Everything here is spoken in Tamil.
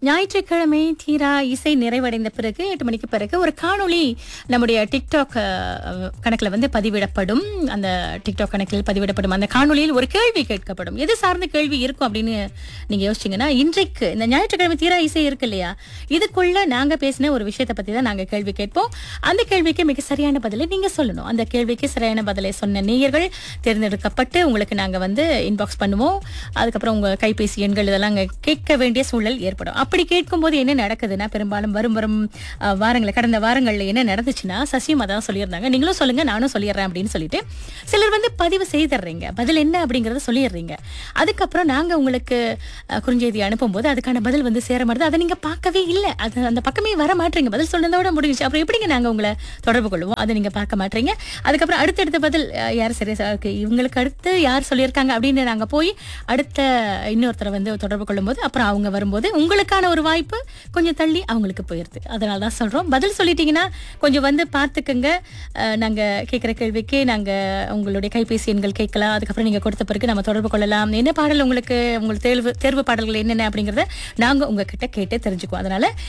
ஞாயிற்றுக்கிழமை தீரா இசை நிறைவடைந்த பிறகு எட்டு மணிக்கு பிறகு ஒரு காணொளி நம்முடைய டிக்டாக் அஹ், கணக்குல வந்து பதிவிடப்படும் அந்த டிக்டாக் கணக்கில் பதிவிடப்படும் அந்த காணொளியில் ஒரு கேள்வி கேட்கப்படும் எது சார்ந்த கேள்வி இருக்கும் அப்படின்னு நீங்க யோசிச்சீங்கன்னா இன்றைக்கு இந்த ஞாயிற்றுக்கிழமை தீரா இசை இருக்கு இல்லையா இதுக்குள்ள நாங்க பேசின ஒரு விஷயத்தை பத்தி தான் நாங்க கேள்வி கேட்போம் அந்த கேள்விக்கு மிக சரியான பதிலை நீங்க சொல்லணும் அந்த கேள்விக்கு சரியான பதிலை சொன்ன நேயர்கள் தேர்ந்தெடுக்கப்பட்டு உங்களுக்கு நாங்க வந்து இன்பாக்ஸ் பண்ணுவோம் அதுக்கப்புறம் உங்க கைபேசி எண்கள் இதெல்லாம் அங்க கேட்க வேண்டிய சூழல் ஏற்படும் அப்படி கேட்கும்போது என்ன நடக்குதுன்னா பெரும்பாலும் வரும் வரும் அஹ், வாரங்கள் கடந்த வாரங்கள்ல என்ன நடந்துச்சுன்னா சசியும் அதான் சொல்லியிருந்தாங்க நீங்களும் சொல்லுங்க நானும் சொல்லிடுறேன் அப்படின்னு சொல்லிட்டு சிலர் வந்து பதிவு செய்திடுறீங்க பதில் என்ன அப்படிங்கறத சொல்லிடுறீங்க அதுக்கப்புறம் நாங்க உங்களுக்கு அஹ், குறுஞ்செய்தி அனுப்பும்போது அதுக்கான பதில் வந்து சேர மாட்டேது அதை நீங்க பார்க்கவே இல்லை அது அந்த பக்கமே வர மாட்டீங்க பதில் சொன்னதோட முடிஞ்சுச்சு அப்புறம் எப்படிங்க நாங்க உங்களை தொடர்பு கொள்வோம் அதை நீங்க பார்க்க மாட்டீங்க அதுக்கப்புறம் அடுத்தடுத்த பதில் அஹ், யார் சரி இருக்கு இவங்களுக்கு அடுத்து யார் சொல்லியிருக்காங்க அப்படின்னு நாங்க போய் அடுத்த இன்னொருத்தரை வந்து தொடர்பு கொள்ளும்போது அப்புறம் அவங்க வரும்போது உங்களுக்கான ஒரு வாய்ப்பு கொஞ்சம் தள்ளி அவங்களுக்கு போயிருது அதனால தான் சொல்றோம் பதில் சொல்லிட்டீங்கன்னா கொஞ்சம் வந்து பார்த்துக்கங்க அஹ், நாங்க கேட்குற கேள்விக்கு நாங்க உங்களுடைய கைபேசி எண்கள் கேட்கலாம் அதுக்கப்புறம் நீங்க கொடுத்த பிறகு நம்ம தொடர்பு கொள்ளலாம் என்ன பாடல் உங்களுக்கு உங்களுக்கு தேர்வு தேர்வு பாடல்கள் என்னென்ன அப்படிங்கறத நாங்க உங்ககிட்ட கேட்டு தெரிஞ்சுக்குவோம் அதனால